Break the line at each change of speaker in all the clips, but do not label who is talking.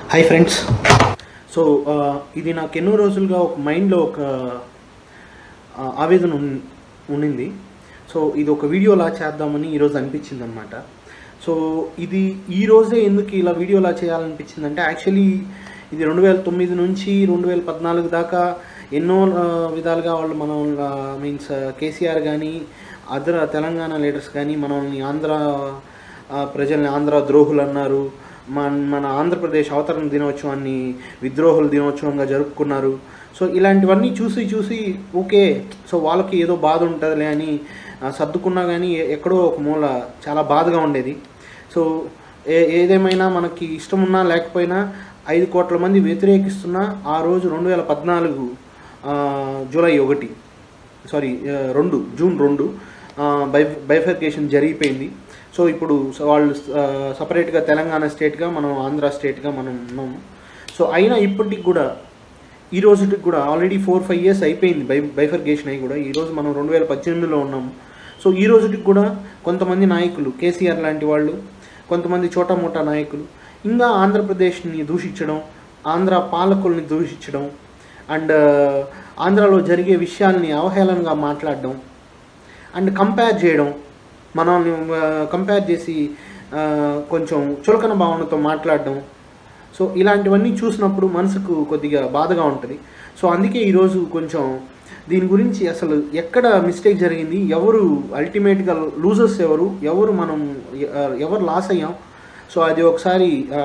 hi friends so ఆ, ఇది నాకు ఎన్నో రోజులుగా ఒక మైండ్లో ఒక ఆ, ఆవేదన ఉన్- ఉండింది సో ఇది ఒక వీడియోలా చేద్దామని ఈరోజు అనిపించింది అనమాట సో ఇది ఈ రోజే ఎందుకు ఇలా వీడియోలా చేయాలనిపించింది అంటే యాక్చువల్లీ ఇది రెండు వేల తొమ్మిది నుంచి రెండు వేల పద్నాలుగు దాకా ఎన్నో ఆ, విధాలుగా వాళ్ళు మనం మీన్స్ కేసీఆర్ కానీ అదర్ తెలంగాణ లీడర్స్ కానీ మనల్ని ఆంధ్ర ఆ, ప్రజల్ని ఆంధ్ర ద్రోహులు అన్నారు మన మన ఆంధ్రప్రదేశ్ అవతరణ దినోత్సవాన్ని విద్రోహుల దినోత్సవంగా జరుపుకున్నారు సో ఇలాంటివన్నీ చూసి చూసి ఓకే సో వాళ్ళకి ఏదో బాధ ఉంటుందిలే అని ఆ, సర్దుకున్నా కానీ ఎ- ఎక్కడో ఒక మూల చాలా బాధగా ఉండేది సో ఏ ఏదేమైనా మనకి ఇష్టం ఉన్నా లేకపోయినా ఐదు కోట్ల మంది వ్యతిరేకిస్తున్నా ఆ రోజు రెండు వేల పద్నాలుగు ఆ, జూలై ఒకటి సారీ ఆ, రెండు జూన్ రెండు బై బైఫర్కేషన్ జరిగిపోయింది సో ఇప్పుడు స- వాళ్ళు సపరేట్గా తెలంగాణ స్టేట్గా మనం ఆంధ్ర స్టేట్గా మనం ఉన్నాము సో అయినా ఇప్పటికి కూడా ఈ రోజుకి కూడా ఆల్రెడీ ఫోర్ ఫైవ్ ఇయర్స్ అయిపోయింది బై బైఫర్కేషన్ అయి కూడా ఈరోజు మనం రెండు వేల పద్దెనిమిదిలో ఉన్నాము సో ఈ రోజుకి కూడా కొంతమంది నాయకులు కేసీఆర్ లాంటి వాళ్ళు కొంతమంది చోటా మోటా నాయకులు ఇంకా ఆంధ్రప్రదేశ్ని దూషించడం ఆంధ్ర పాలకుల్ని దూషించడం అండ్ ఆంధ్రాలో జరిగే విషయాల్ని అవహేళనగా మాట్లాడడం అండ్ కంపేర్ చేయడం మనల్ని కంపేర్ చేసి ఆ, కొంచెం చులకన భావనతో మాట్లాడడం సో ఇలాంటివన్నీ చూసినప్పుడు మనసుకు కొద్దిగా బాధగా ఉంటుంది సో అందుకే ఈరోజు కొంచెం దీని గురించి అసలు ఎక్కడ మిస్టేక్ జరిగింది ఎవరు అల్టిమేట్గా లూజర్స్ ఎవరు ఎవరు మనం ఎ- ఎవరు లాస్ అయ్యాం సో అది ఒకసారి ఆ,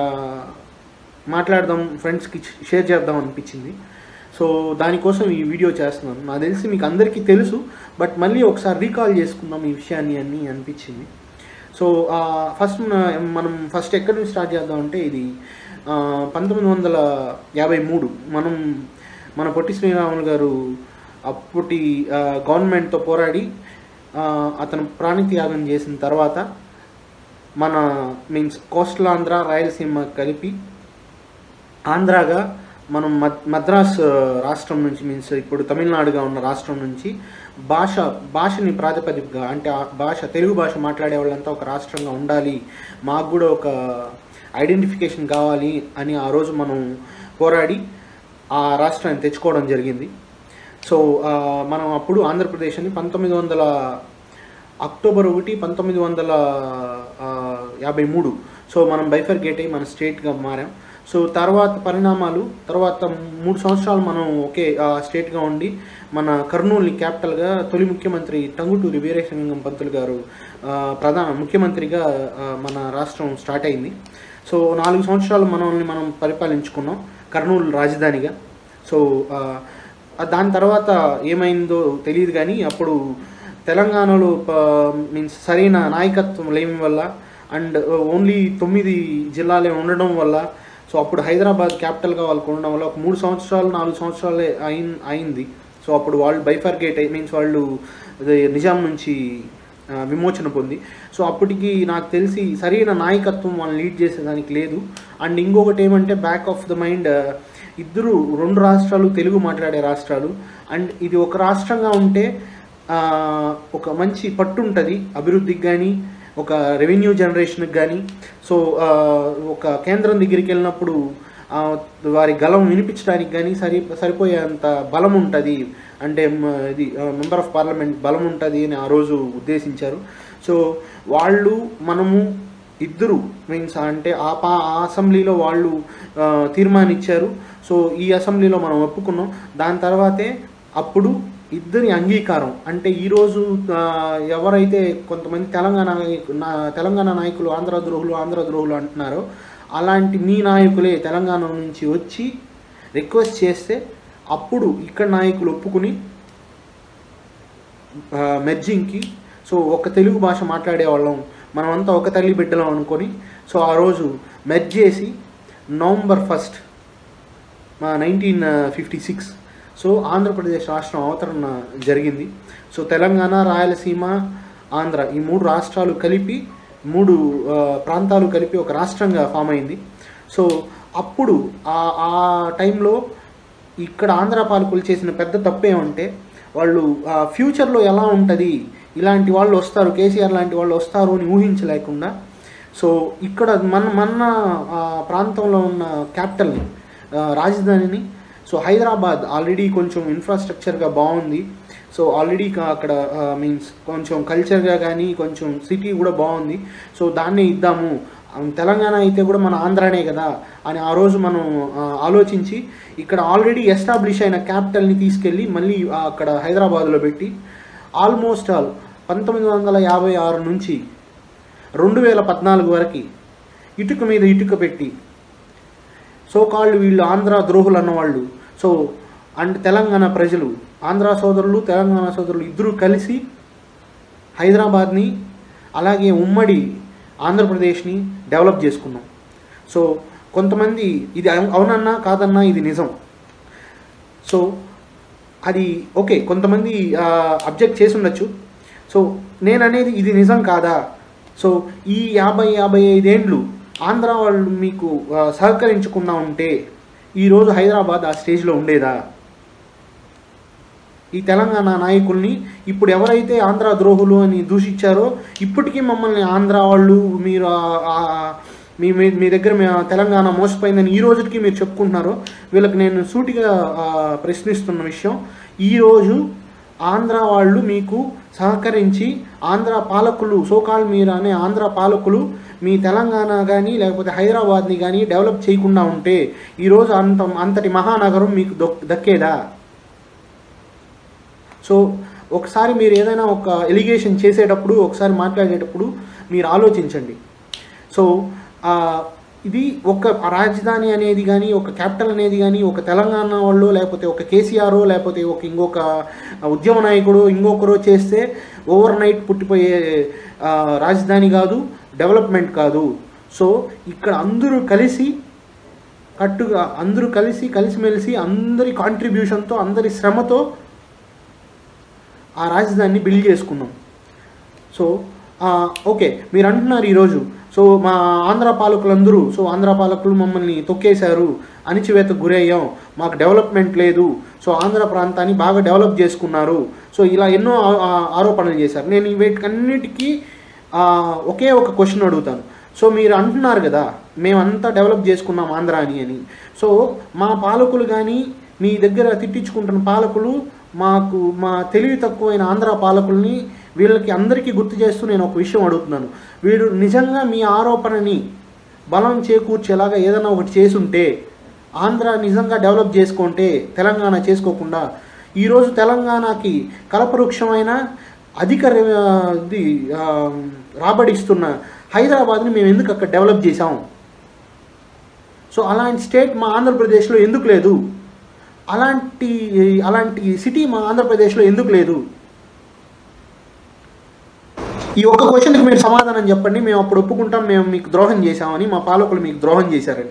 మాట్లాడదాం ఫ్రెండ్స్కి షేర్ చేద్దాం అనిపించింది సో దానికోసం ఈ వీడియో చేస్తున్నాను నాకు తెలిసి మీకు అందరికీ తెలుసు బట్ మళ్ళీ ఒకసారి రీకాల్ చేసుకుందాం ఈ విషయాన్ని అని అనిపించింది సో ఫస్ట్ మనం ఫస్ట్ ఎక్కడి నుంచి స్టార్ట్ చేద్దాం అంటే ఇది ఆ, పంతొమ్మిది వందల యాభై మూడు మనం మన పొట్టి శ్రీరాములు గారు అప్పటి ఆ, గవర్నమెంట్తో పోరాడి ఆ, అతను ప్రాణత్యాగం చేసిన తర్వాత మన మీన్స్ కోస్టల్ ఆంధ్ర రాయలసీమ కలిపి ఆంధ్రాగా మనం మద్ మద్రాస్ ఆ, రాష్ట్రం నుంచి మీన్స్ ఇప్పుడు తమిళనాడుగా ఉన్న రాష్ట్రం నుంచి భాష భాషని ప్రాతిపదికగా అంటే ఆ భాష తెలుగు భాష మాట్లాడే వాళ్ళంతా ఒక రాష్ట్రంగా ఉండాలి మాకు కూడా ఒక ఐడెంటిఫికేషన్ కావాలి అని ఆ రోజు మనం పోరాడి ఆ రాష్ట్రాన్ని తెచ్చుకోవడం జరిగింది సో ఆ, మనం అప్పుడు ఆంధ్రప్రదేశ్ అని పంతొమ్మిది వందల అక్టోబర్ ఒకటి పంతొమ్మిది వందల ఆ, యాభై మూడు సో మనం బైఫర్గేట్ అయ్యి మన స్టేట్గా మారాం సో తర్వాత పరిణామాలు తర్వాత మూడు సంవత్సరాలు మనం ఒకే ఆ, స్టేట్గా ఉండి మన కర్నూలుని క్యాపిటల్గా తొలి ముఖ్యమంత్రి టంగుటూరి వీరేశలింగం పంతులు గారు ఆ, ప్రధాన ముఖ్యమంత్రిగా ఆ, మన రాష్ట్రం స్టార్ట్ అయింది సో నాలుగు సంవత్సరాలు మనల్ని మనం పరిపాలించుకున్నాం కర్నూలు రాజధానిగా సో ఆ, ఆ దాని తర్వాత ఏమైందో తెలియదు కానీ అప్పుడు తెలంగాణలో మీన్స్ సరైన నాయకత్వం లేని వల్ల అండ్ ఓన్లీ తొమ్మిది జిల్లాలే ఉండడం వల్ల సో అప్పుడు హైదరాబాద్ క్యాపిటల్గా వాళ్ళకు ఉండడం వల్ల ఒక మూడు సంవత్సరాలు నాలుగు సంవత్సరాలే అయిన్ అయింది సో అప్పుడు వాళ్ళు బైఫర్గేట్ మీన్స్ వాళ్ళు అదే నిజాం నుంచి ఆ, విమోచన పొంది సో అప్పటికి నాకు తెలిసి సరైన నాయకత్వం వాళ్ళని లీడ్ చేసేదానికి లేదు అండ్ ఇంకొకటి ఏమంటే బ్యాక్ ఆఫ్ ద మైండ్ ఇద్దరు రెండు రాష్ట్రాలు తెలుగు మాట్లాడే రాష్ట్రాలు అండ్ ఇది ఒక రాష్ట్రంగా ఉంటే ఆ, ఒక మంచి పట్టు ఉంటుంది అభివృద్ధికి కానీ ఒక రెవెన్యూ జనరేషన్కి కానీ సో ఆ, ఒక కేంద్రం దగ్గరికి వెళ్ళినప్పుడు ఆ, వారి గలం వినిపించడానికి కానీ సరి సరిపోయేంత బలం ఉంటుంది అంటే మ- ఇది మెంబర్ ఆఫ్ పార్లమెంట్ బలం ఉంటుంది అని ఆ రోజు ఉద్దేశించారు సో వాళ్ళు మనము ఇద్దరు మీన్స్ అంటే ఆ పా ఆ అసెంబ్లీలో వాళ్ళు ఆ, తీర్మానిచ్చారు సో ఈ అసెంబ్లీలో మనం ఒప్పుకున్నాం దాని తర్వాతే అప్పుడు ఇద్దరి అంగీకారం అంటే ఈరోజు ఆ, ఎవరైతే కొంతమంది తెలంగాణ నాయకు- నా- తెలంగాణ నాయకులు ఆంధ్ర ద్రోహులు ఆంధ్ర ద్రోహులు అంటున్నారో అలాంటి మీ నాయకులే తెలంగాణ నుంచి వచ్చి రిక్వెస్ట్ చేస్తే అప్పుడు ఇక్కడ నాయకులు ఒప్పుకుని మెర్జింగ్కి సో ఒక తెలుగు భాష మాట్లాడే వాళ్ళం మనమంతా ఒక తల్లి బిడ్డలం అనుకొని సో ఆ రోజు మెర్జ్ చేసి November first nineteen fifty six so Andhra Pradesh రాష్ట్రం అవతరణ జరిగింది సో తెలంగాణ రాయలసీమ ఆంధ్ర ఈ మూడు రాష్ట్రాలు కలిపి మూడు ఆ, ప్రాంతాలు కలిపి ఒక రాష్ట్రంగా ఫామ్ అయింది సో అప్పుడు ఆ ఆ టైంలో ఇక్కడ ఆంధ్ర పాలకులు చేసిన పెద్ద తప్పు ఏమంటే వాళ్ళు ఆ, ఫ్యూచర్లో ఎలా ఉంటుంది ఇలాంటి వాళ్ళు వస్తారు కేసీఆర్ లాంటి వాళ్ళు వస్తారు అని ఊహించలేకుండా సో ఇక్కడ మన మన ఆ, ప్రాంతంలో ఉన్న క్యాపిటల్ని ఆ, రాజధానిని సో హైదరాబాద్ ఆల్రెడీ కొంచెం ఇన్ఫ్రాస్ట్రక్చర్గా బాగుంది సో ఆల్రెడీ అక్కడ మీన్స్ కొంచెం కల్చర్గా కానీ కొంచెం సిటీ కూడా బాగుంది సో దాన్నే ఇద్దాము ఆ, తెలంగాణ అయితే కూడా మన ఆంధ్రానే కదా అని ఆ రోజు మనం ఆ, ఆలోచించి ఇక్కడ ఆల్రెడీ ఎస్టాబ్లిష్ అయిన క్యాపిటల్ని తీసుకెళ్ళి మళ్ళీ ఆ, అక్కడ హైదరాబాద్లో పెట్టి ఆల్మోస్ట్ ఆల్ పంతొమ్మిది వందల యాభై ఆరు నుంచి రెండు వేల పద్నాలుగు వరకు ఇటుక మీద ఇటుక పెట్టి సో కాళ్ళు వీళ్ళు ఆంధ్ర ద్రోహులు అన్నవాళ్ళు సో అండ్ తెలంగాణ ప్రజలు ఆంధ్ర సోదరులు తెలంగాణ సోదరులు ఇద్దరూ కలిసి హైదరాబాద్ని అలాగే ఉమ్మడి ఆంధ్రప్రదేశ్ని డెవలప్ చేసుకున్నాం సో కొంతమంది ఇది అవు- అవునన్నా కాదన్నా ఇది నిజం సో అది ఓకే కొంతమంది అబ్జెక్ట్ చేసి ఉండొచ్చు సో నేను అనేది ఇది నిజం కాదా సో ఈ యాభై యాభై ఐదేండ్లు ఆంధ్ర వాళ్ళు మీకు ఆ, సహకరించకుండా ఉంటే ఈరోజు హైదరాబాద్ ఆ స్టేజ్లో ఉండేదా ఈ తెలంగాణ నాయకుల్ని ఇప్పుడు ఎవరైతే ఆంధ్ర ద్రోహులు అని దూషించారో ఇప్పటికీ మమ్మల్ని ఆంధ్ర వాళ్ళు మీరు ఆ- ఆ- మీ మీ మీ దగ్గర మీ తెలంగాణ మోసపోయిందని ఈ రోజుకి మీరు చెప్పుకుంటున్నారో వీళ్ళకి నేను సూటిగా ఆ, ప్రశ్నిస్తున్న విషయం ఈరోజు ఆంధ్ర వాళ్ళు మీకు సహకరించి ఆంధ్ర పాలకులు సోకాల్ మీరు అనే ఆంధ్ర పాలకులు మీ తెలంగాణ కానీ లేకపోతే హైదరాబాద్ని కానీ డెవలప్ చేయకుండా ఉంటే ఈరోజు అంత అంతటి మహానగరం మీకు దొక్ దక్కేదా సో ఒకసారి మీరు ఏదైనా ఒక ఎలిగేషన్ చేసేటప్పుడు ఒకసారి మాట్లాడేటప్పుడు మీరు ఆలోచించండి సో ఆ, ఇది ఒక రాజధాని అనేది కానీ ఒక క్యాపిటల్ అనేది కానీ ఒక తెలంగాణ వాళ్ళు లేకపోతే ఒక కేసీఆర్ లేకపోతే ఒక ఇంకొక ఉద్యమ నాయకుడు ఇంకొకరు చేస్తే ఓవర్ నైట్ పుట్టిపోయే ఆ, రాజధాని కాదు డెవలప్మెంట్ కాదు సో ఇక్కడ అందరూ కలిసి కట్టుగా అందరూ కలిసి కలిసిమెలిసి అందరి కాంట్రిబ్యూషన్తో అందరి శ్రమతో ఆ రాజధానిని బిల్డ్ చేసుకున్నాం సో ఆ, ఓకే మీరు అంటున్నారు ఈరోజు సో మా ఆంధ్ర పాలకులందరూ సో ఆంధ్ర పాలకులు మమ్మల్ని తొక్కేశారు అణిచివేతకు గురయ్యాం మాకు డెవలప్మెంట్ లేదు సో ఆంధ్ర ప్రాంతాన్ని బాగా డెవలప్ చేసుకున్నారు సో ఇలా ఎన్నో ఆ- ఆ- ఆరోపణలు చేశారు నేను వీటికన్నిటికీ ఆ, ఒకే ఒక క్వశ్చన్ అడుగుతాను సో మీరు అంటున్నారు కదా మేమంతా డెవలప్ చేసుకున్నాం ఆంధ్రాని అని సో మా పాలకులు కానీ మీ దగ్గర తిట్టించుకుంటున్న పాలకులు మాకు మా తెలివి తక్కువైన ఆంధ్ర పాలకుల్ని వీళ్ళకి అందరికీ గుర్తు చేస్తూ నేను ఒక విషయం అడుగుతున్నాను వీడు నిజంగా మీ ఆరోపణని బలం చేకూర్చేలాగా ఏదైనా ఒకటి చేసుంటే ఆంధ్ర నిజంగా డెవలప్ చేసుకుంటే తెలంగాణ చేసుకోకుండా ఈరోజు తెలంగాణకి కలపవృక్షమైన అధిక రె- ఇది ఆ, రాబడిస్తున్న హైదరాబాద్ని మేము ఎందుకు అక్కడ డెవలప్ చేసాం సో అలాంటి స్టేట్ మా ఆంధ్రప్రదేశ్లో ఎందుకు లేదు అలాంటి అలాంటి సిటీ మా ఆంధ్రప్రదేశ్లో ఎందుకు లేదు ఈ ఒక్క క్వశ్చన్కి మీరు సమాధానం చెప్పండి మేము అప్పుడు ఒప్పుకుంటాం మేము మీకు ద్రోహం చేశామని మా పాలకులు మీకు ద్రోహం చేశారని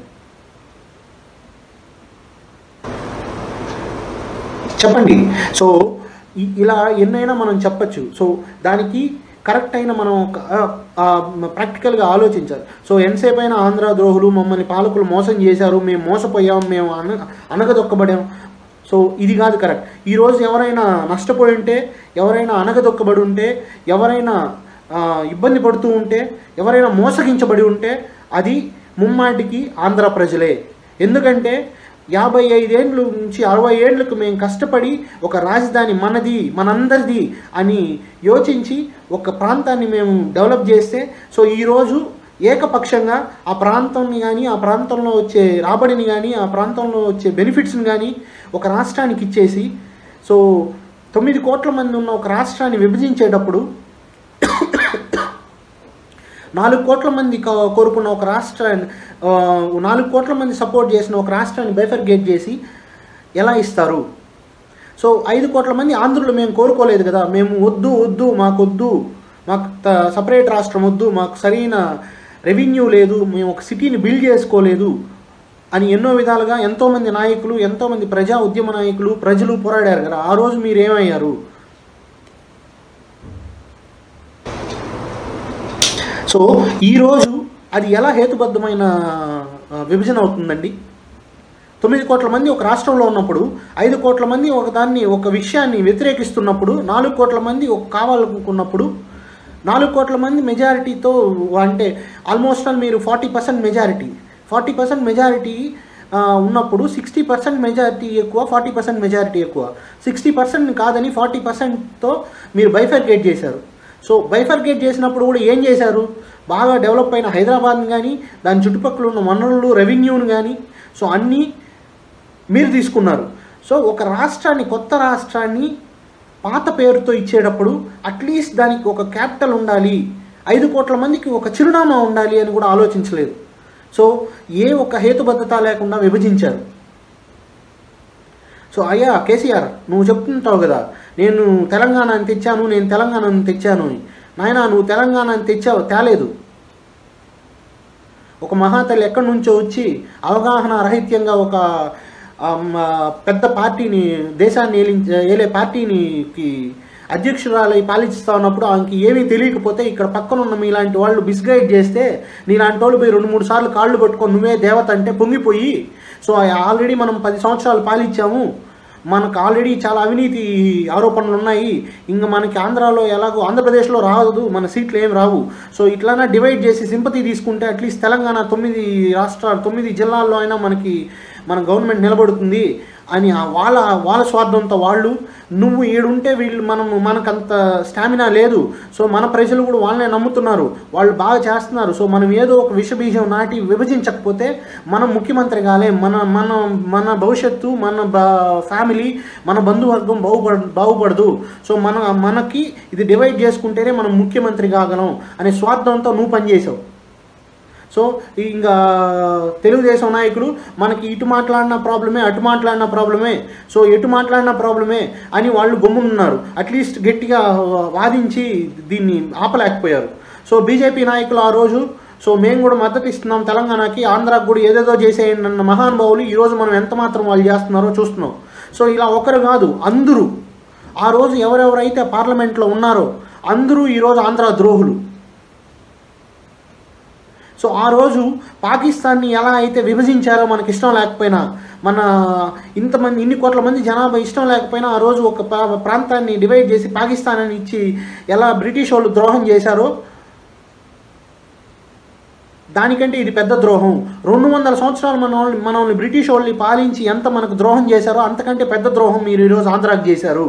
చెప్పండి సో ఇ- ఇలా ఎన్నైనా మనం చెప్పచ్చు సో దానికి కరెక్ట్ అయిన మనం ప్రాక్టికల్గా ఆలోచించాలి సో ఎంతసేపు అయినా ఆంధ్ర ద్రోహులు మమ్మల్ని పాలకులు మోసం చేశారు మేము మోసపోయాం మేము అన అనగదొక్కబడాం సో ఇది కాదు కరెక్ట్ ఈరోజు ఎవరైనా నష్టపోయి ఉంటే ఎవరైనా అనగదొక్కబడి ఉంటే ఎవరైనా ఆ, ఇబ్బంది పడుతూ ఉంటే ఎవరైనా మోసగించబడి ఉంటే అది ముమ్మాటికి ఆంధ్ర ప్రజలే ఎందుకంటే యాభై ఐదేండ్ల నుంచి అరవై ఏళ్ళకు మేము కష్టపడి ఒక రాజధాని మనది మనందరిది అని యోచించి ఒక ప్రాంతాన్ని మేము డెవలప్ చేస్తే సో ఈరోజు ఏకపక్షంగా ఆ ప్రాంతాన్ని కానీ ఆ ప్రాంతంలో వచ్చే రాబడిని కానీ ఆ ప్రాంతంలో వచ్చే బెనిఫిట్స్ని కానీ ఒక రాష్ట్రానికి ఇచ్చేసి సో తొమ్మిది కోట్ల మంది ఉన్న ఒక రాష్ట్రాన్ని విభజించేటప్పుడు నాలుగు కోట్ల మంది కో- కోరుకున్న ఒక రాష్ట్రాన్ని ఆ, నాలుగు కోట్ల మంది సపోర్ట్ చేసిన ఒక రాష్ట్రాన్ని బైఫర్గేట్ చేసి ఎలా ఇస్తారు సో ఐదు కోట్ల మంది ఆంధ్రులు మేము కోరుకోలేదు కదా మేము వద్దు వద్దు మాకు వద్దు మాకు త- సపరేట్ రాష్ట్రం వద్దు మాకు సరైన రెవెన్యూ లేదు మేము ఒక సిటీని బిల్డ్ చేసుకోలేదు అని ఎన్నో విధాలుగా ఎంతోమంది నాయకులు ఎంతోమంది ప్రజా ఉద్యమ నాయకులు ప్రజలు పోరాడారు కదా ఆ రోజు మీరు ఏమయ్యారు సో ఈరోజు అది ఎలా హేతుబద్ధమైన ఆ, విభజన అవుతుందండి తొమ్మిది కోట్ల మంది ఒక రాష్ట్రంలో ఉన్నప్పుడు ఐదు కోట్ల మంది ఒక దాన్ని ఒక విషయాన్ని వ్యతిరేకిస్తున్నప్పుడు నాలుగు కోట్ల మంది ఒక కావాలనుకున్నప్పుడు నాలుగు కోట్ల మంది మెజారిటీతో అంటే ఆల్మోస్ట్ ఆల్ మీరు forty percent majority forty percent majority ఉన్నప్పుడు సిక్స్టీ పర్సెంట్ మెజారిటీ ఎక్కువ ఫార్టీ పర్సెంట్ మెజారిటీ ఎక్కువ సిక్స్టీ పర్సెంట్ కాదని ఫార్టీ పర్సెంట్తో మీరు బైఫర్గేట్ చేశారు సో బైఫర్గేట్ చేసినప్పుడు కూడా ఏం చేశారు బాగా డెవలప్ అయిన హైదరాబాద్ని కానీ దాని చుట్టుపక్కల ఉన్న వనరులు రెవెన్యూని కానీ సో అన్నీ మీరు తీసుకున్నారు సో ఒక రాష్ట్రాన్ని కొత్త రాష్ట్రాన్ని పాత పేరుతో ఇచ్చేటప్పుడు అట్లీస్ట్ దానికి ఒక క్యాపిటల్ ఉండాలి ఐదు కోట్ల మందికి ఒక చిరునామా ఉండాలి అని కూడా ఆలోచించలేదు సో ఏ ఒక్క హేతుబద్ధత లేకుండా విభజించారు సో అయ్యా కేసీఆర్ నువ్వు చెప్తుంటావు కదా నేను తెలంగాణని తెచ్చాను నేను తెలంగాణను తెచ్చాను అని నాయన నువ్వు తెలంగాణని తెచ్చావు తేలేదు ఒక మహాతల్లి ఎక్కడి నుంచో వచ్చి అవగాహన రహిత్యంగా ఒక ఆమ్, ఆ, పెద్ద పార్టీని దేశాన్ని ఏలించ ఏలే పార్టీనికి అధ్యక్షురాలై పాలిస్తా ఉన్నప్పుడు ఆమెకి ఏమీ తెలియకపోతే ఇక్కడ పక్కన ఉన్న మీలాంటి వాళ్ళు మిస్గైడ్ చేస్తే నీలాంటి వాళ్ళు పోయి రెండు మూడు సార్లు కాళ్ళు పట్టుకొని నువ్వే దేవత అంటే పొంగిపోయి సో ఆల్రెడీ మనం పది సంవత్సరాలు పాలించాము మనకు ఆల్రెడీ చాలా అవినీతి ఆరోపణలు ఉన్నాయి ఇంకా మనకి ఆంధ్రాలో ఎలాగో ఆంధ్రప్రదేశ్లో రాదు మన సీట్లు ఏం రావు సో ఇట్లానా డివైడ్ చేసి సింపతి తీసుకుంటే అట్లీస్ట్ తెలంగాణ తొమ్మిది రాష్ట్రాలు తొమ్మిది జిల్లాల్లో అయినా మనకి మన గవర్నమెంట్ నిలబడుతుంది అని ఆ వాళ్ళ వాళ్ళ స్వార్థంతో వాళ్ళు నువ్వు ఈడుంటే వీళ్ళు మనం మనకంత స్టామినా లేదు సో మన ప్రజలు కూడా వాళ్ళనే నమ్ముతున్నారు వాళ్ళు బాగా చేస్తున్నారు సో మనం ఏదో ఒక విషబీజం నాటి విభజించకపోతే మనం ముఖ్యమంత్రి కాలే మన మన మన భవిష్యత్తు మన బ ఫ్యామిలీ మన బంధువర్గం బాగుపడ బాగుపడదు సో మన మనకి ఇది డివైడ్ చేసుకుంటేనే మనం ముఖ్యమంత్రి కాగలం అనే స్వార్థంతో నువ్వు పనిచేసావు సో ఇంకా తెలుగుదేశం నాయకులు మనకి ఇటు మాట్లాడిన ప్రాబ్లమే అటు మాట్లాడిన ప్రాబ్లమే సో ఎటు మాట్లాడిన ప్రాబ్లమే అని వాళ్ళు గమ్మునున్నారు అట్లీస్ట్ గట్టిగా వాదించి దీన్ని ఆపలేకపోయారు సో బీజేపీ నాయకులు ఆ రోజు సో మేము కూడా మద్దతు ఇస్తున్నాం తెలంగాణకి ఆంధ్రాకు కూడా ఏదేదో చేసేయండి అన్న మహానుభావులు ఈరోజు మనం ఎంత మాత్రం వాళ్ళు చేస్తున్నారో చూస్తున్నాం సో ఇలా ఒకరు కాదు అందరూ ఆ రోజు ఎవరెవరైతే పార్లమెంట్లో ఉన్నారో అందరూ ఈరోజు ఆంధ్ర ద్రోహులు సో ఆ రోజు పాకిస్తాన్ని ఎలా అయితే విభజించారో మనకి ఇష్టం లేకపోయినా మన ఇంతమంది ఇన్ని కోట్ల మంది జనాభా ఇష్టం లేకపోయినా ఆ రోజు ఒక ప్రా- ప్రాంతాన్ని డివైడ్ చేసి పాకిస్తాన్ అని ఇచ్చి ఎలా బ్రిటిష్ వాళ్ళు ద్రోహం చేశారో దానికంటే ఇది పెద్ద ద్రోహం రెండు వందల సంవత్సరాలు మనల్ని మనల్ని బ్రిటిష్ వాళ్ళని పాలించి ఎంత మనకు ద్రోహం చేశారో అంతకంటే పెద్ద ద్రోహం మీరు ఈరోజు ఆంధ్రాకి చేశారు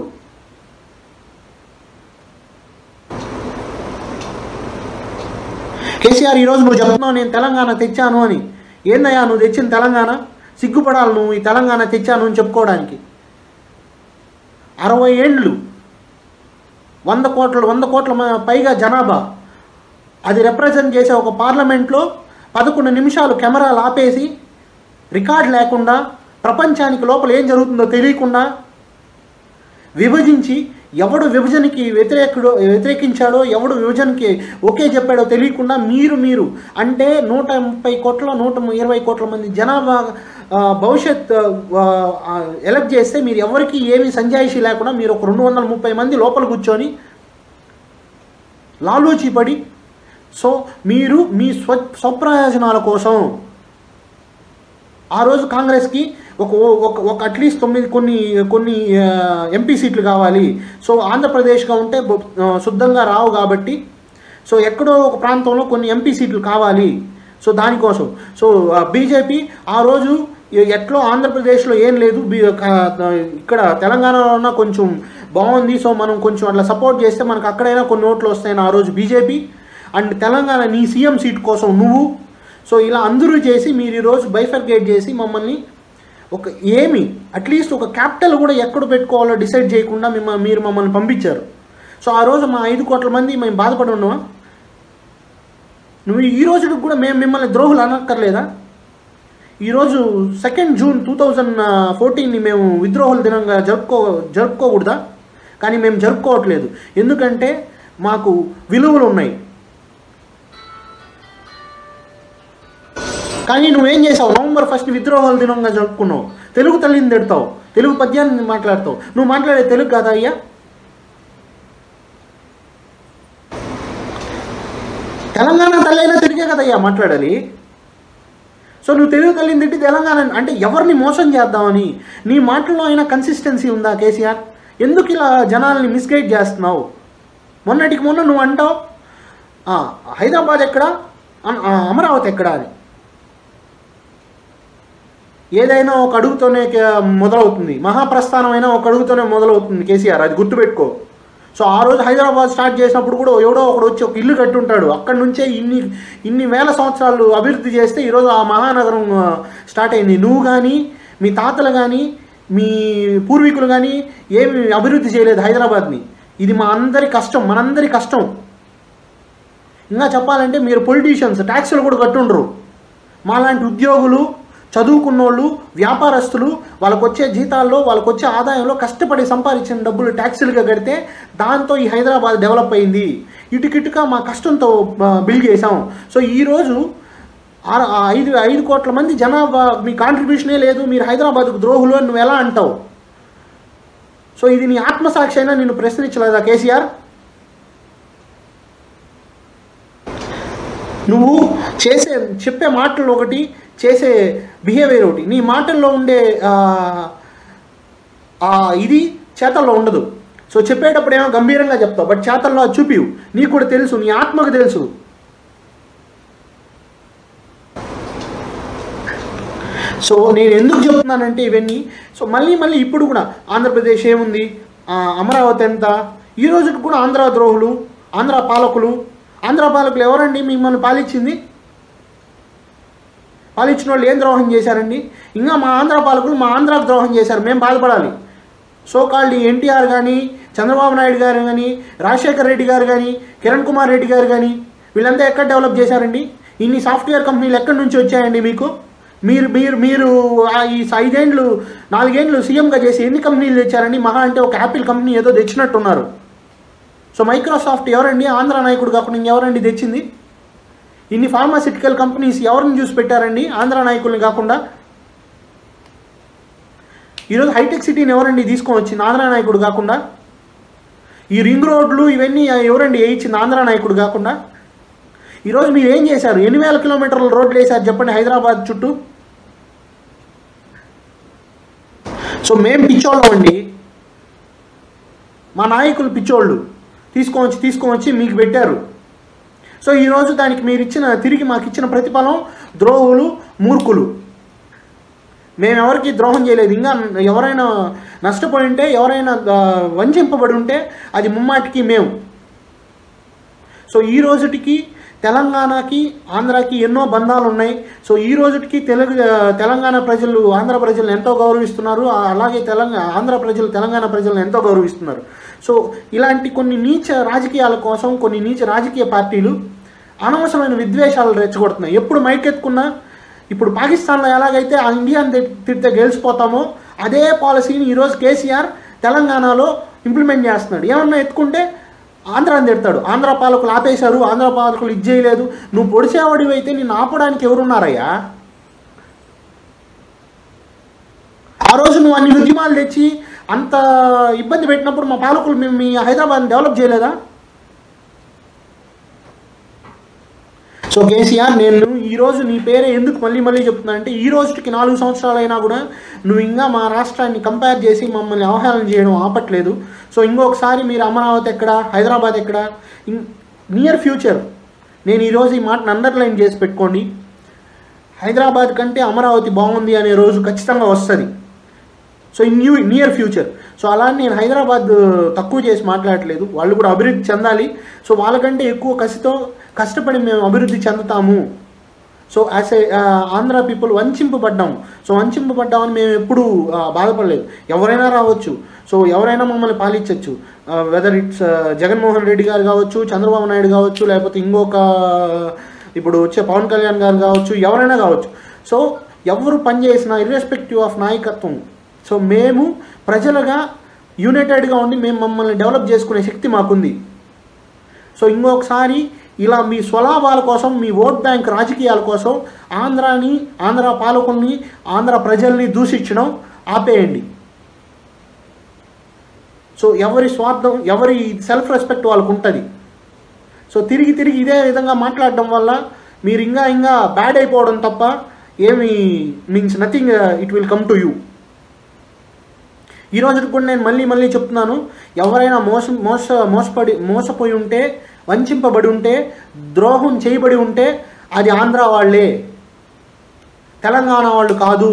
కేసీఆర్ ఈరోజు నువ్వు చెప్తున్నావు నేను తెలంగాణ తెచ్చాను అని ఏందయ్యా నువ్వు తెచ్చిన తెలంగాణ సిగ్గుపడాలి నువ్వు ఈ తెలంగాణ తెచ్చాను అని చెప్పుకోవడానికి అరవై ఏళ్ళు వంద కోట్ల వంద కోట్ల మ- పైగా జనాభా అది రిప్రజెంట్ చేసే ఒక పార్లమెంట్లో పదకొండు నిమిషాలు కెమెరాలు ఆపేసి రికార్డ్ లేకుండా ప్రపంచానికి లోపల ఏం జరుగుతుందో తెలియకుండా విభజించి ఎవడు విభజనకి వ్యతిరేకుడు వ్యతిరేకించాడో ఎవడు విభజనకి ఓకే చెప్పాడో తెలియకుండా మీరు మీరు అంటే నూట ముప్పై కోట్ల నూట ఇరవై కోట్ల మంది జనాభా ఆ, భవిష్యత్ ఎలక్ట్ చేస్తే మీరు ఎవరికి ఏమీ సంజాయిషి లేకుండా మీరు ఒక రెండు వందల ముప్పై మంది లోపల కూర్చొని లాలూచి పడి సో మీరు మీ స్వ స్వప్రయోజనాల కోసం ఆ రోజు కాంగ్రెస్కి ఒక ఒక ఒక అట్లీస్ట్ తొమ్మిది కొన్ని కొన్ని ఎంపీ సీట్లు కావాలి సో ఆంధ్రప్రదేశ్గా ఉంటే బొ- ఆ, శుద్ధంగా రావు కాబట్టి సో ఎక్కడో ఒక ప్రాంతంలో కొన్ని ఎంపీ సీట్లు కావాలి సో దానికోసం సో బీజేపీ ఆ రోజు ఎ- ఎట్లో ఆంధ్రప్రదేశ్లో ఏం లేదు బి- క- ఇక్కడ తెలంగాణలో ఉన్న కొంచెం బాగుంది సో మనం కొంచెం అట్లా సపోర్ట్ చేస్తే మనకు అక్కడైనా కొన్ని ఓట్లు వస్తాయని ఆ రోజు బీజేపీ అండ్ తెలంగాణ నీ సీఎం సీట్ కోసం నువ్వు సో ఇలా అందరూ చేసి మీరు ఈరోజు బైఫర్గేట్ చేసి మమ్మల్ని ఒక ఏమి అట్లీస్ట్ ఒక క్యాపిటల్ కూడా ఎక్కడ పెట్టుకోవాలో డిసైడ్ చేయకుండా మిమ్మ మీరు మమ్మల్ని పంపించారు సో ఆ రోజు మా ఐదు కోట్ల మంది మేము బాధపడి ఉన్నామా నువ్వు ఈ రోజుకి కూడా మేము మిమ్మల్ని ద్రోహులు అనక్కర్లేదా ఈరోజు సెకండ్ జూన్ టూ థౌజండ్ ఫోర్టీన్ని మేము విద్రోహుల దినంగా జరుపుకో జరుపుకోకూడదా కానీ మేము జరుపుకోవట్లేదు ఎందుకంటే మాకు విలువలు ఉన్నాయి కానీ నువ్వేం చేసావు నవంబర్ ఫస్ట్ విద్రోహాల దినంగా జరుపుకున్నావు తెలుగు తల్లిని తిడతావు తెలుగు పద్యాన్ని మాట్లాడతావు నువ్వు మాట్లాడే తెలుగు కాదా అయ్యా తెలంగాణ తల్లి అయినా తిరిగే కదయ్యా మాట్లాడాలి సో నువ్వు తెలుగు తల్లిని తిట్టి తెలంగాణ అంటే ఎవరిని మోసం చేద్దామని నీ మాటల్లో అయినా కన్సిస్టెన్సీ ఉందా కేసీఆర్ ఎందుకు ఇలా జనాల్ని మిస్గైడ్ చేస్తున్నావు మొన్నటికి మొన్న నువ్వు అంటావు ఆ, హైదరాబాద్ ఎక్కడ అన్- ఆ, అమరావతి ఎక్కడ అని ఏదైనా ఒక అడుగుతోనే కే- మొదలవుతుంది మహాప్రస్థానం అయినా ఒక అడుగుతోనే మొదలవుతుంది కేసీఆర్ అది గుర్తుపెట్టుకో సో ఆ రోజు హైదరాబాద్ స్టార్ట్ చేసినప్పుడు కూడా ఎవడో ఒకడు వచ్చి ఒక ఇల్లు కట్టి ఉంటాడు అక్కడి నుంచే ఇన్ని ఇన్ని వేల సంవత్సరాలు అభివృద్ధి చేస్తే ఈరోజు ఆ మహానగరం ఆ, స్టార్ట్ అయింది నువ్వు కానీ మీ తాతలు కానీ మీ పూర్వీకులు కానీ ఏమి అభివృద్ధి చేయలేదు హైదరాబాద్ని ఇది మా అందరి కష్టం మనందరి కష్టం ఇంకా చెప్పాలంటే మీరు పొలిటీషియన్స్ ట్యాక్సులు కూడా కట్టుండరు మాలాంటి ఉద్యోగులు చదువుకున్నోళ్ళు వ్యాపారస్తులు వాళ్ళకు వచ్చే జీతాల్లో వాళ్ళకు వచ్చే ఆదాయంలో కష్టపడి సంపాదించిన డబ్బులు ట్యాక్సులుగా కడితే దాంతో ఈ హైదరాబాద్ డెవలప్ అయింది ఇటుకిటుగా మా కష్టంతో బిల్డ్ చేసాం సో ఈరోజు ఆరు- ఆ ఐదు ఐదు కోట్ల మంది జనాభా మీ కాంట్రిబ్యూషనే లేదు మీరు హైదరాబాద్కు ద్రోహులు అని నువ్వు ఎలా అంటావు సో ఇది నీ ఆత్మసాక్షి అయినా నిన్ను ప్రశ్నించలేదా కేసీఆర్ నువ్వు చేసే చెప్పే మాటలు ఒకటి చేసే బిహేవియర్ ఒకటి నీ మాటల్లో ఉండే ఆ, ఆ ఇది చేతల్లో ఉండదు సో చెప్పేటప్పుడు ఏమో గంభీరంగా చెప్తావు బట్ చేతల్లో అది చూపివు నీకు కూడా తెలుసు నీ ఆత్మకు తెలుసు సో నేను ఎందుకు చెప్తున్నానంటే ఇవన్నీ సో మళ్ళీ మళ్ళీ ఇప్పుడు కూడా ఆంధ్రప్రదేశ్ ఏముంది ఆ, అమరావతి ఎంత ఈ రోజుకి కూడా ఆంధ్ర ద్రోహులు ఆంధ్ర పాలకులు ఆంధ్ర పాలకులు ఎవరండి మిమ్మల్ని పాలించింది పాలించిన వాళ్ళు ఏం ద్రోహం చేశారండి ఇంకా మా ఆంధ్ర పాలకులు మా ఆంధ్రాకు ద్రోహం చేశారు మేము బాధపడాలి సో కాల్డ్ ఎన్టీఆర్ కానీ చంద్రబాబు నాయుడు గారు కానీ రాజశేఖర్ రెడ్డి గారు కానీ కిరణ్ కుమార్ రెడ్డి గారు కానీ వీళ్ళంతా ఎక్కడ డెవలప్ చేశారండి ఇన్ని సాఫ్ట్వేర్ కంపెనీలు ఎక్కడి నుంచి వచ్చాయండి మీకు మీరు మీరు మీరు ఆ ఈ ఐదేండ్లు నాలుగేండ్లు సీఎంగా చేసి ఎన్ని కంపెనీలు తెచ్చారండి మహా అంటే ఒక యాపిల్ కంపెనీ ఏదో తెచ్చినట్టున్నారు సో మైక్రోసాఫ్ట్ ఎవరండి ఆంధ్ర నాయకుడు కాకుండా ఇంకెవరండి తెచ్చింది ఇన్ని ఫార్మాసిటికల్ కంపెనీస్ ఎవరిని చూసి పెట్టారండి ఆంధ్ర నాయకుల్ని కాకుండా ఈరోజు హైటెక్ సిటీని ఎవరండి తీసుకొని వచ్చింది ఆంధ్ర నాయకుడు కాకుండా ఈ రింగ్ రోడ్లు ఇవన్నీ ఎవరండి వేయించింది ఆంధ్ర నాయకుడు కాకుండా ఈరోజు మీరు ఏం చేశారు ఎన్ని వేల కిలోమీటర్ల రోడ్లు వేశారు చెప్పండి హైదరాబాద్ చుట్టూ సో మేం పిచ్చోళ్ళం అండి మా నాయకులు పిచ్చోళ్ళు తీసుకొని వచ్చి తీసుకొని వచ్చి మీకు పెట్టారు సో ఈరోజు దానికి మీరు ఇచ్చిన తిరిగి మాకు ఇచ్చిన ప్రతిఫలం ద్రోహులు మూర్ఖులు మేము ఎవరికి ద్రోహం చేయలేదు ఇంకా ఎవరైనా నష్టపోయి ఉంటే ఎవరైనా ఆ, వంచింపబడి ఉంటే అది ముమ్మాటికి మేము సో ఈ రోజుటికి తెలంగాణకి ఆంధ్రాకి ఎన్నో బంధాలు ఉన్నాయి సో ఈ రోజుటికి తెలుగు తెలంగాణ ప్రజలు ఆంధ్ర ప్రజలను ఎంతో గౌరవిస్తున్నారు ఆ- అలాగే తెలంగాణ ఆంధ్ర ప్రజలు తెలంగాణ ప్రజలను ఎంతో గౌరవిస్తున్నారు సో ఇలాంటి కొన్ని నీచ రాజకీయాల కోసం కొన్ని నీచ రాజకీయ పార్టీలు అనవసరమైన విద్వేషాలు రెచ్చగొడుతున్నాయి ఎప్పుడు మైకెత్తుకున్నా ఇప్పుడు పాకిస్తాన్లో ఎలాగైతే ఆ ఇండియాని తి- తిడితే గెలిచిపోతామో అదే పాలసీని ఈరోజు కేసీఆర్ తెలంగాణలో ఇంప్లిమెంట్ చేస్తున్నాడు ఏమన్నా ఎత్తుకుంటే ఆంధ్రాని తిడతాడు ఆంధ్ర పాలకులు ఆపేశారు ఆంధ్ర పాలకులు ఇది చేయలేదు నువ్వు పొడిచేవాడివి అయితే నిన్ను ఆపడానికి ఎవరున్నారయ్యా ఆ రోజు నువ్వు అన్ని ఉద్యమాలు తెచ్చి అంత ఇబ్బంది పెట్టినప్పుడు మా పాలకులు మేము మీ హైదరాబాద్ని డెవలప్ చేయలేదా సో కేసీఆర్ నేను ఈరోజు నీ పేరే ఎందుకు మళ్ళీ మళ్ళీ చెప్తున్నా అంటే ఈ రోజుకి నాలుగు సంవత్సరాలైనా కూడా నువ్వు ఇంకా మా రాష్ట్రాన్ని కంపేర్ చేసి మమ్మల్ని అవహేళన చేయడం ఆపట్లేదు సో ఇంకొకసారి మీరు అమరావతి ఎక్కడ హైదరాబాద్ ఎక్కడ నియర్ ఫ్యూచర్ నేను ఈరోజు ఈ మాటను అండర్లైన్ చేసి పెట్టుకోండి హైదరాబాద్ కంటే అమరావతి బాగుంది అనే రోజు ఖచ్చితంగా వస్తుంది so in new near future so అలా అని నేను హైదరాబాద్ తక్కువ చేసి మాట్లాడట్లేదు వాళ్ళు కూడా అభివృద్ధి చెందాలి సో వాళ్ళకంటే ఎక్కువ కసితో కష్టపడి మేము అభివృద్ధి చెందుతాము so as a Andhra people వంచింపబడ్డాము సో వంచింపబడ్డామని మేము ఎప్పుడూ ఆ, బాధపడలేదు ఎవరైనా రావచ్చు సో ఎవరైనా మమ్మల్ని పాలించవచ్చు వెదర్ ఇట్స్ జగన్మోహన్ రెడ్డి గారు కావచ్చు చంద్రబాబు నాయుడు కావచ్చు లేకపోతే ఇంకొక ఇప్పుడు వచ్చే పవన్ కళ్యాణ్ గారు కావచ్చు ఎవరైనా కావచ్చు సో ఎవరు పనిచేసినా ఇర్రెస్పెక్టివ్ ఆఫ్ నాయకత్వం సో మేము ప్రజలుగా యునైటెడ్గా ఉండి మేము మమ్మల్ని డెవలప్ చేసుకునే శక్తి మాకుంది సో ఇంకొకసారి ఇలా మీ స్వలాభాల కోసం మీ ఓట్ బ్యాంక్ రాజకీయాల కోసం ఆంధ్రాని ఆంధ్ర పాలకుల్ని ఆంధ్ర ప్రజల్ని దూషించడం ఆపేయండి సో ఎవరి స్వార్థం ఎవరి సెల్ఫ్ రెస్పెక్ట్ వాళ్ళకు ఉంటుంది సో తిరిగి తిరిగి ఇదే విధంగా మాట్లాడడం వల్ల మీరు ఇంకా ఇంకా బ్యాడ్ అయిపోవడం తప్ప ఏమి means nothing it will come to you ఈ రోజుకి కూడా నేను మళ్ళీ మళ్ళీ చెప్తున్నాను ఎవరైనా మోసం మోస మోసపడి మోసపోయి ఉంటే వంచింపబడి ఉంటే ద్రోహం చేయబడి ఉంటే అది ఆంధ్ర వాళ్ళే తెలంగాణ వాళ్ళు కాదు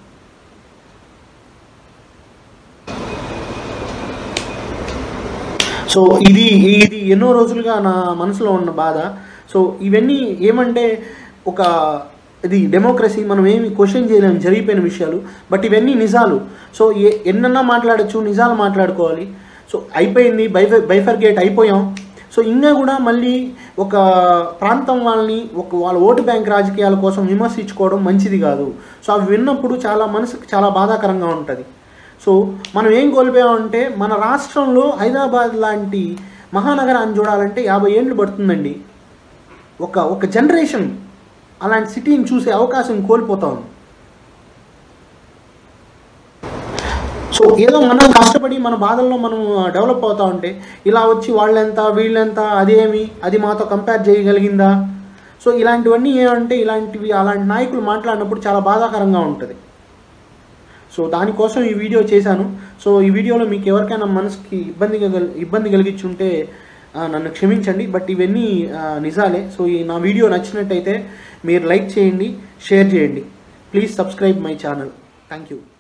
సో ఇది ఇది ఎన్నో రోజులుగా నా మనసులో ఉన్న బాధ సో ఇవన్నీ ఏమంటే ఒక ఇది డెమోక్రసీ మనం ఏమి క్వశ్చన్ చేయలేము జరిగిపోయిన విషయాలు బట్ ఇవన్నీ నిజాలు సో ఏ ఎన్నన్నా మాట్లాడచ్చు నిజాలు మాట్లాడుకోవాలి సో అయిపోయింది బైఫ బైఫర్గేట్ అయిపోయాం సో ఇంకా కూడా మళ్ళీ ఒక ప్రాంతం వాళ్ళని ఒక వాళ్ళ ఓటు బ్యాంక్ రాజకీయాల కోసం విమర్శించుకోవడం మంచిది కాదు సో అవి విన్నప్పుడు చాలా మనసుకు చాలా బాధాకరంగా ఉంటుంది సో మనం ఏం కోల్పోయామంటే మన రాష్ట్రంలో హైదరాబాద్ లాంటి మహానగరాన్ని చూడాలంటే యాభై ఏళ్ళు పడుతుందండి ఒక ఒక జనరేషన్ అలాంటి సిటీని చూసే అవకాశం కోల్పోతాం సో ఏదో మనం కష్టపడి మన బాధల్లో మనం డెవలప్ అవుతా ఉంటే ఇలా వచ్చి వాళ్ళెంత వీళ్ళెంత అదేమి అది మాతో కంపేర్ చేయగలిగిందా సో ఇలాంటివన్నీ ఏమంటే ఇలాంటివి అలాంటి నాయకులు మాట్లాడినప్పుడు చాలా బాధాకరంగా ఉంటుంది సో దానికోసం ఈ వీడియో చేశాను సో ఈ వీడియోలో మీకు ఎవరికైనా మనసుకి ఇబ్బంది కల- ఇబ్బంది కలిగించుంటే ఆ, నన్ను క్షమించండి బట్ ఇవన్నీ ఆ, నిజాలే సో ఈ నా వీడియో నచ్చినట్టయితే మీరు లైక్ చేయండి షేర్ చేయండి please subscribe my channel thank you